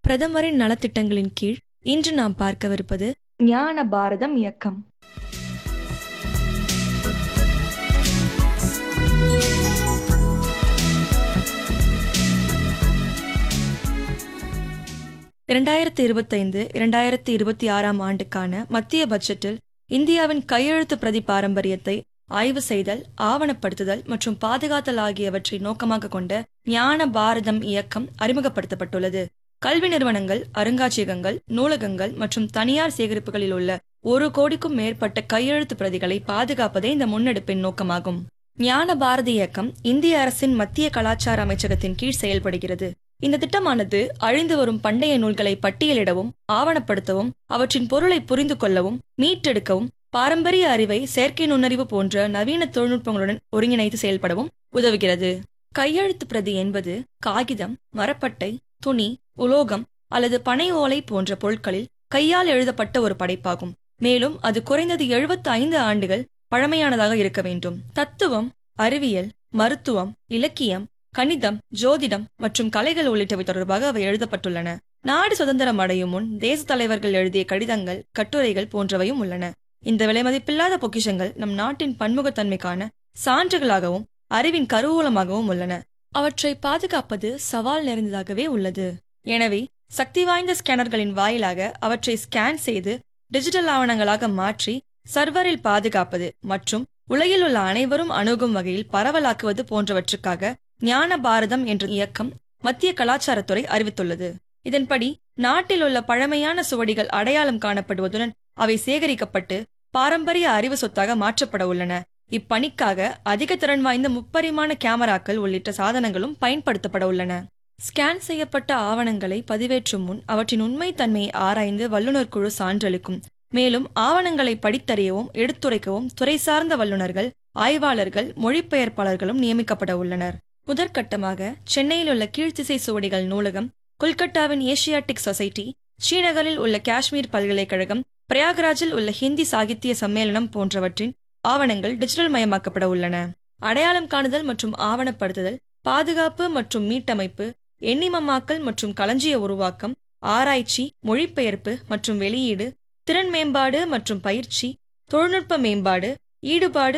பிரதமரின் நலத்திட்டங்களின் கீழ் இன்று நாம் பார்க்கவிருப்பது ஞான பாரதம் இயக்கம் இரண்டாயிரத்தி இருபத்தைந்து இரண்டாயிரத்தி இருபத்தி ஆறாம் ஆண்டுக்கான மத்திய பட்ஜெட்டில் இந்தியாவின் கையெழுத்து பிரதி பாரம்பரியத்தை ஆய்வு செய்தல் ஆவணப்படுத்துதல் மற்றும் பாதுகாத்தல் ஆகியவற்றை நோக்கமாக கொண்ட ஞான பாரதம் இயக்கம் அறிமுகப்படுத்தப்பட்டுள்ளது கல்வி நிறுவனங்கள் அருங்காட்சியகங்கள் நூலகங்கள் மற்றும் தனியார் சேகரிப்புகளில் உள்ள ஒரு கோடிக்கும் மேற்பட்ட கையெழுத்து பிரதிகளை பாதுகாப்பதே இந்த முன்னெடுப்பின் நோக்கமாகும் ஞான பாரதி இயக்கம் இந்திய அரசின் மத்திய கலாச்சார அமைச்சகத்தின் கீழ் செயல்படுகிறது இந்த திட்டமானது அழிந்து வரும் பண்டைய நூல்களை பட்டியலிடவும் ஆவணப்படுத்தவும் அவற்றின் பொருளை புரிந்து கொள்ளவும் மீட்டெடுக்கவும் பாரம்பரிய அறிவை செயற்கை நுண்ணறிவு போன்ற நவீன தொழில்நுட்பங்களுடன் ஒருங்கிணைத்து செயல்படவும் உதவுகிறது கையெழுத்து பிரதி என்பது காகிதம் மரப்பட்டை துணி உலோகம் அல்லது பனை ஓலை போன்ற பொருட்களில் கையால் எழுதப்பட்ட ஒரு படைப்பாகும் மேலும் அது குறைந்தது 75 ஐந்து ஆண்டுகள் பழமையானதாக இருக்க வேண்டும் தத்துவம் அறிவியல் மருத்துவம் இலக்கியம் கணிதம் ஜோதிடம் மற்றும் கலைகள் உள்ளிட்டவை தொடர்பாக அவை எழுதப்பட்டுள்ளன நாடு சுதந்திரம் அடையும் முன் தேச தலைவர்கள் எழுதிய கடிதங்கள் கட்டுரைகள் போன்றவையும் உள்ளன இந்த விலைமதிப்பில்லாத பொக்கிஷங்கள் நம் நாட்டின் பன்முகத்தன்மைக்கான சான்றுகளாகவும் அறிவின் கருவூலமாகவும் உள்ளன அவற்றை பாதுகாப்பது சவால் நிறைந்ததாகவே உள்ளது எனவே சக்தி வாய்ந்த ஸ்கேனர்களின் வாயிலாக அவற்றை ஸ்கேன் செய்து டிஜிட்டல் ஆவணங்களாக மாற்றி சர்வரில் பாதுகாப்பது மற்றும் உலகில் உள்ள அனைவரும் அணுகும் வகையில் பரவலாக்குவது போன்றவற்றுக்காக ஞான பாரதம் என்ற இயக்கம் மத்திய கலாச்சாரத்துறை அறிவித்துள்ளது இதன்படி நாட்டில் உள்ள பழமையான சுவடிகள் அடையாளம் காணப்படுவதுடன் அவை சேகரிக்கப்பட்டு பாரம்பரிய அறிவு சொத்தாக மாற்றப்பட உள்ளன இப்பணிக்காக அதிக திறன் வாய்ந்த முப்பரிமாண கேமராக்கள் உள்ளிட்ட சாதனங்களும் பயன்படுத்தப்பட உள்ளன ஸ்கேன் செய்யப்பட்ட ஆவணங்களை பதிவேற்றும் முன் அவற்றின் உண்மைத்தன்மையை ஆராய்ந்து வல்லுநர் குழு சான்றளிக்கும் மேலும் ஆவணங்களை படித்தறியவும் எடுத்துரைக்கவும் துறை சார்ந்த வல்லுநர்கள் ஆய்வாளர்கள் மொழிபெயர்ப்பாளர்களும் நியமிக்கப்பட உள்ளனர் முதற்கட்டமாக சென்னையில் உள்ள கீழ்த்திசை சுவடிகள் நூலகம் கொல்கத்தாவின் ஏசியாட்டிக் சொசைட்டி ஸ்ரீநகரில் உள்ள காஷ்மீர் பல்கலைக்கழகம் பிரயாகராஜில் உள்ள ஹிந்தி சாகித்ய சம்மேளனம் போன்றவற்றின் ஆவணங்கள் டிஜிட்டல் மயமாக்கப்பட உள்ளன அடையாளம் காணுதல் மற்றும் ஆவணப்படுத்துதல் பாதுகாப்பு மற்றும் மீட்டமைப்பு எண்ணிமமாக்கல் மற்றும் களஞ்சிய உருவாக்கம் ஆராய்ச்சி மொழிபெயர்ப்பு மற்றும் வெளியீடு திறன் மேம்பாடு மற்றும் பயிற்சி தொழில்நுட்ப மேம்பாடு ஈடுபாடு